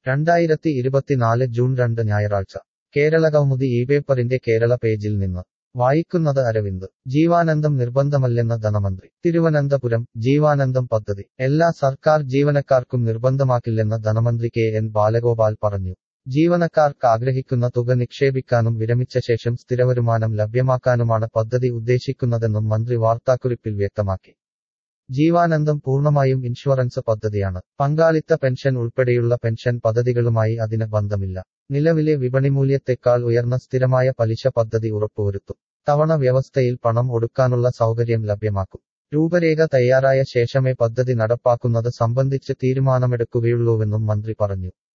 രണ്ടായിരത്തി ഇരുപത്തിനാല് ജൂൺ രണ്ട് ഞായറാഴ്ച കേരളകൗമുദി ഈ പേപ്പറിന്റെ കേരള പേജിൽ നിന്ന് വായിക്കുന്നത് അരവിന്ദ് ജീവാനന്ദം നിർബന്ധമല്ലെന്ന് ധനമന്ത്രി തിരുവനന്തപുരം ജീവാനന്ദം പദ്ധതി എല്ലാ സർക്കാർ ജീവനക്കാർക്കും നിർബന്ധമാക്കില്ലെന്ന് ധനമന്ത്രി കെ എൻ ബാലഗോപാൽ പറഞ്ഞു ജീവനക്കാർക്ക് ആഗ്രഹിക്കുന്ന തുക നിക്ഷേപിക്കാനും വിരമിച്ച ശേഷം സ്ഥിരവരുമാനം ലഭ്യമാക്കാനുമാണ് പദ്ധതി ഉദ്ദേശിക്കുന്നതെന്നും മന്ത്രി വാർത്താക്കുറിപ്പിൽ വ്യക്തമാക്കി ജീവാനന്ദം പൂർണ്ണമായും ഇൻഷുറൻസ് പദ്ധതിയാണ് പങ്കാളിത്ത പെൻഷൻ ഉൾപ്പെടെയുള്ള പെൻഷൻ പദ്ധതികളുമായി അതിന് ബന്ധമില്ല നിലവിലെ വിപണിമൂല്യത്തെക്കാൾ ഉയർന്ന സ്ഥിരമായ പലിശ പദ്ധതി ഉറപ്പുവരുത്തും തവണ വ്യവസ്ഥയിൽ പണം ഒടുക്കാനുള്ള സൗകര്യം ലഭ്യമാക്കും രൂപരേഖ തയ്യാറായ ശേഷമേ പദ്ധതി നടപ്പാക്കുന്നത് സംബന്ധിച്ച് തീരുമാനമെടുക്കുകയുള്ളൂവെന്നും മന്ത്രി പറഞ്ഞു